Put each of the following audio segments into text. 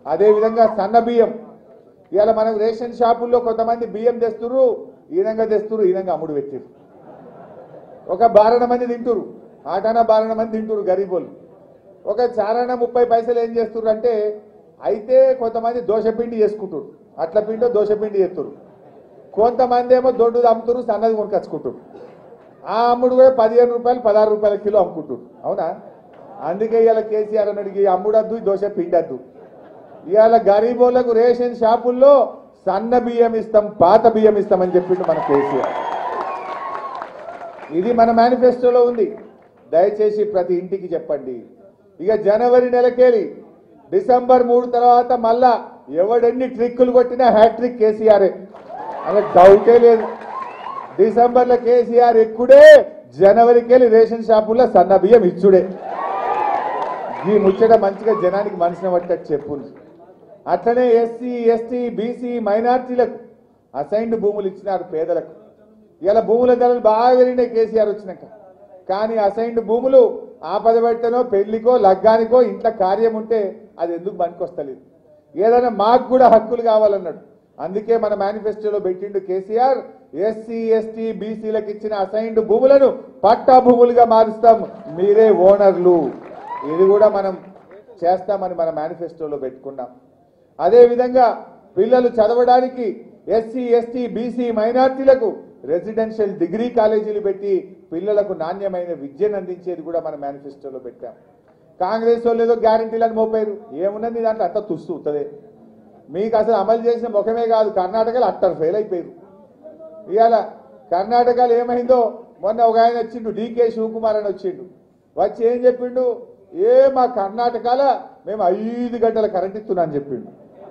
అదేవిధంగా సన్న బియ్యం ఇవాళ మనం రేషన్ షాపుల్లో కొంతమంది బియ్యం తెస్తురు ఈ విధంగా తెస్తురు ఈ విధంగా అమ్ముడు పెట్టిరు ఒక బారణ మంది తింటురు ఆటానా బారణ మంది తింటురు గరీబోళ్ళు ఒక చారణ ముప్పై పైసలు ఏం చేస్తుర్రు అంటే అయితే కొంతమంది దోశపిండి చేసుకుంటారు అట్ల పిండి దోశపిండి చేస్తురు కొంతమంది ఏమో దొడ్డు అమ్ముతురు సన్నది కొనుకొచ్చుకుంటారు ఆ అమ్ముడు కూడా పదిహేను రూపాయలు పదహారు రూపాయల కిలో అమ్ముకుంటారు అవునా అందుకే ఇవాళ కేసీఆర్ అన్నడికి అమ్ముడద్దు ఈ దోశ పిండద్దు ఇవాళ గరీబోళ్లకు రేషన్ షాపుల్లో సన్న బియ్యం ఇస్తాం పాత బియ్యం ఇస్తామని చెప్పిండు మన కేసీఆర్ ఇది మన మేనిఫెస్టోలో ఉంది దయచేసి ప్రతి ఇంటికి చెప్పండి ఇక జనవరి నెలకేలి డిసెంబర్ మూడు తర్వాత మళ్ళా ఎవడెన్ని ట్రిక్కులు కొట్టినా హ్యాట్రిక్ కేసీఆర్ అలా డౌటే లేదు డిసెంబర్లో కేసీఆర్ ఎక్కుడే జనవరికెళ్ళి రేషన్ షాపుల్లో సన్న బియ్యం ఇచ్చుడే ఈ ముచ్చట మంచిగా జనానికి మనసున పట్టట్టు చెప్పు అట్లనే ఎస్సీ ఎస్టీ బీసీ మైనార్టీలకు అసైన్డ్ భూములు ఇచ్చినారు పేదలకు ఇలా భూముల ధరలు బాగా పెరిగినాయి కేసీఆర్ వచ్చినాక కానీ అసైన్డ్ భూములు ఆపద పెట్టనో పెళ్లికో లగ్గానికో ఇంట్లో కార్యం ఉంటే అది ఎందుకు పనికొస్తలేదు ఏదైనా మాకు కూడా హక్కులు కావాలన్నాడు అందుకే మన మేనిఫెస్టోలో పెట్టిండు కేసీఆర్ ఎస్సీ ఎస్టీ బీసీలకు ఇచ్చిన అసైన్డ్ భూములను పట్టా భూములుగా మారుస్తాం మీరే ఓనర్లు ఇది కూడా మనం చేస్తామని మన మేనిఫెస్టోలో పెట్టుకున్నాం అదేవిధంగా పిల్లలు చదవడానికి ఎస్సీ ఎస్టీ బీసీ మైనార్టీలకు రెసిడెన్షియల్ డిగ్రీ కాలేజీలు పెట్టి పిల్లలకు నాణ్యమైన విద్యను అందించేది కూడా మన మేనిఫెస్టోలో పెట్టాం కాంగ్రెస్ వాళ్ళు ఏదో గ్యారంటీలను మోపారు ఏమున్నది దాంట్లో అంతా తుస్తూ ఉంటుంది మీకు అసలు అమలు చేసిన ముఖమే కాదు కర్ణాటకలో అట్టర్ ఫెయిల్ అయిపోయారు ఇవాళ కర్ణాటకలో ఏమైందో మొన్న ఒక ఆయన వచ్చిండు డీకే శివకుమార్ అని వచ్చిండు వచ్చి ఏం చెప్పిండు ఏ మా కర్ణాటకలో మేము ఐదు గంటల కరెంట్ ఇస్తున్నాం అని చెప్పిండు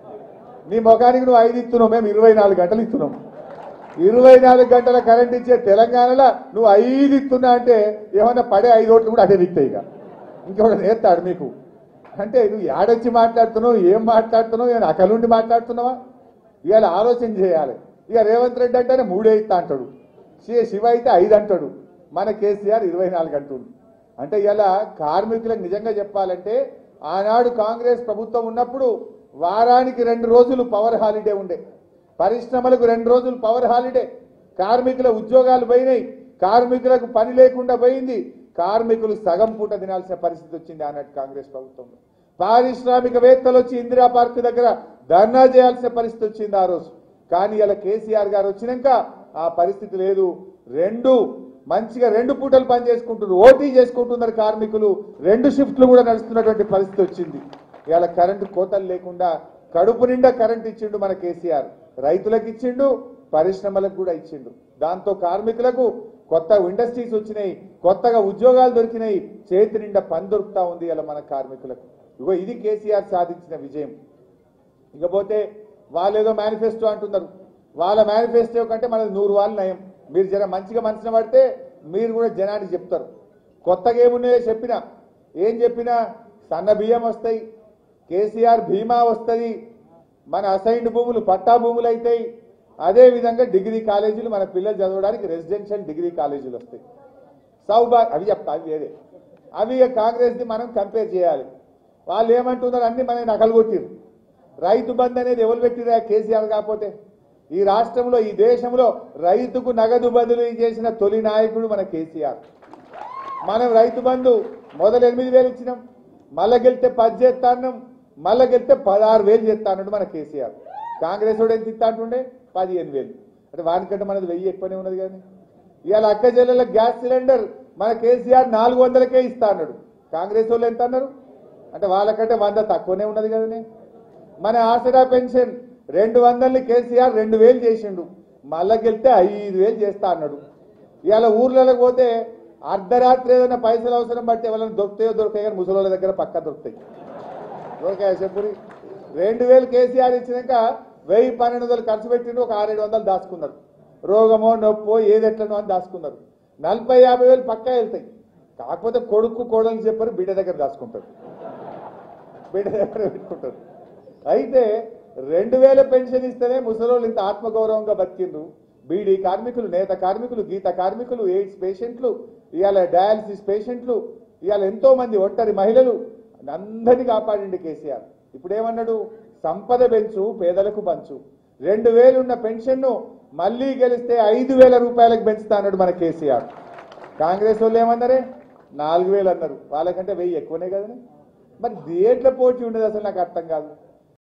నీ ముఖానికి నువ్వు ఐదు ఇస్తున్నావు మేము ఇరవై నాలుగు గంటలు ఇస్తున్నాం ఇరవై నాలుగు గంటల కరెంట్ ఇచ్చే తెలంగాణలో నువ్వు ఐదు ఇస్తున్నా అంటే ఏమన్నా పడే ఐదు ఓట్లు కూడా అదే దిక్తాయి ఇక ఇంకెవడ నేర్తాడు మీకు అంటే నువ్వు ఏడొచ్చి మాట్లాడుతున్నావు ఏం మాట్లాడుతున్నావు నేను అకలుండి మాట్లాడుతున్నావా ఇవాళ ఆలోచన చేయాలి ఇక రేవంత్ రెడ్డి అంటేనే మూడే ఇస్తా అంటాడు శి- శివ అయితే ఐదు అంటాడు మన కేసీఆర్ ఇరవై నాలుగు అంటుంది అంటే ఇలా కార్మికులకు నిజంగా చెప్పాలంటే ఆనాడు కాంగ్రెస్ ప్రభుత్వం ఉన్నప్పుడు వారానికి రెండు రోజులు పవర్ హాలిడే ఉండే పరిశ్రమలకు రెండు రోజులు పవర్ హాలిడే కార్మికుల ఉద్యోగాలు పోయినాయి కార్మికులకు పని లేకుండా పోయింది కార్మికులు సగం పూట తినాల్సిన పరిస్థితి వచ్చింది ఆనాటి కాంగ్రెస్ ప్రభుత్వంలో పారిశ్రామికవేత్తలు వచ్చి ఇందిరా పార్క్ దగ్గర ధర్నా చేయాల్సిన పరిస్థితి వచ్చింది ఆ రోజు కానీ ఇలా కేసీఆర్ గారు వచ్చినాక ఆ పరిస్థితి లేదు రెండు మంచిగా రెండు పూటలు పని చేసుకుంటున్నారు ఓటీ చేసుకుంటున్నారు కార్మికులు రెండు షిఫ్ట్లు కూడా నడుస్తున్నటువంటి పరిస్థితి వచ్చింది ఇవాళ కరెంటు కోతలు లేకుండా కడుపు నిండా కరెంట్ ఇచ్చిండు మన కేసీఆర్ రైతులకు ఇచ్చిండు పరిశ్రమలకు కూడా ఇచ్చిండు దాంతో కార్మికులకు కొత్త ఇండస్ట్రీస్ వచ్చినాయి కొత్తగా ఉద్యోగాలు దొరికినాయి చేతి నిండా పని దొరుకుతా ఉంది ఇలా మన కార్మికులకు ఇగో ఇది కేసీఆర్ సాధించిన విజయం ఇకపోతే వాళ్ళు ఏదో మేనిఫెస్టో అంటున్నారు వాళ్ళ మేనిఫెస్టో కంటే మనది నూరు వాళ్ళు నయం మీరు జర మంచిగా మనసున పడితే మీరు కూడా జనానికి చెప్తారు కొత్తగా ఏమున్నాయో చెప్పినా ఏం చెప్పినా సన్న బియ్యం వస్తాయి కేసీఆర్ బీమా వస్తుంది మన అసైన్డ్ భూములు పట్టా భూములు అవుతాయి అదే విధంగా డిగ్రీ కాలేజీలు మన పిల్లలు చదవడానికి రెసిడెన్షియల్ డిగ్రీ కాలేజీలు వస్తాయి సౌబా అవి చెప్తా అవి వేరే అవి ఇక కాంగ్రెస్ది మనం కంపేర్ చేయాలి వాళ్ళు ఏమంటున్నారు అన్ని మన నకలు కొట్టిరు రైతు బంధు అనేది ఎవరు పెట్టిరా కేసీఆర్ కాకపోతే ఈ రాష్ట్రంలో ఈ దేశంలో రైతుకు నగదు బదిలీ చేసిన తొలి నాయకుడు మన కేసీఆర్ మనం రైతు బంధు మొదలు ఎనిమిది వేలు ఇచ్చినాం మళ్ళా గెలిస్తే పది చేస్తా అన్నాం మళ్ళా గెలిస్తే పదహారు వేలు చేస్తా అన్నాడు మన కేసీఆర్ కాంగ్రెస్ వాడు ఎంత ఇస్తా అంటుండే పదిహేను వేలు అంటే వానికంటే మనది వెయ్యి ఎక్కువనే ఉన్నది కానీ ఇవాళ అక్క చెల్లెల గ్యాస్ సిలిండర్ మన కేసీఆర్ నాలుగు వందలకే ఇస్తా అన్నాడు కాంగ్రెస్ వాళ్ళు ఎంత అన్నారు అంటే వాళ్ళకంటే వంద తక్కువనే ఉన్నది కదనే మన ఆసరా పెన్షన్ రెండు వందల్ని కేసీఆర్ రెండు వేలు చేసిండు మళ్ళా గెలిస్తే ఐదు వేలు చేస్తా అన్నాడు ఇవాళ ఊర్లలో పోతే అర్ధరాత్రి ఏదైనా పైసలు అవసరం బట్టి ఎవరైనా దొరుకుతాయో దొరుకుతాయి కానీ ముసలోళ్ళ దగ్గర పక్క దొరుకుతాయి దొరికాయ చెప్పురి రెండు వేలు కేసీఆర్ ఇచ్చినాక వెయ్యి పన్నెండు వందలు ఖర్చు పెట్టిండు ఒక ఆరేడు వందలు దాచుకున్నారు రోగమో నొప్పో ఏది ఎట్లనో అని దాచుకున్నారు నలభై యాభై వేలు పక్కా వెళ్తాయి కాకపోతే కొడుకు కోడలు చెప్పారు బిడ్డ దగ్గర దాచుకుంటారు బిడ్డ దగ్గర పెట్టుకుంటారు అయితే రెండు వేల పెన్షన్ ఇస్తేనే ముసలోళ్ళు ఇంత ఆత్మగౌరవంగా బతికిండ్రు బీడీ కార్మికులు నేత కార్మికులు గీత కార్మికులు ఎయిడ్స్ పేషెంట్లు ఇవాళ డయాలసిస్ పేషెంట్లు ఇవాళ ఎంతో మంది ఒంటరి మహిళలు అందరినీ కాపాడిండు కేసీఆర్ ఇప్పుడు ఏమన్నాడు సంపద పెంచు పేదలకు పంచు రెండు వేలున్న పెన్షన్ను మళ్ళీ గెలిస్తే ఐదు వేల రూపాయలకు పెంచుతా అన్నాడు మన కేసీఆర్ కాంగ్రెస్ వాళ్ళు ఏమన్నారే నాలుగు వేలు అన్నారు వాళ్ళకంటే వెయ్యి ఎక్కువనే కదండి మరి దేంట్లో పోటీ ఉండదు అసలు నాకు అర్థం కాదు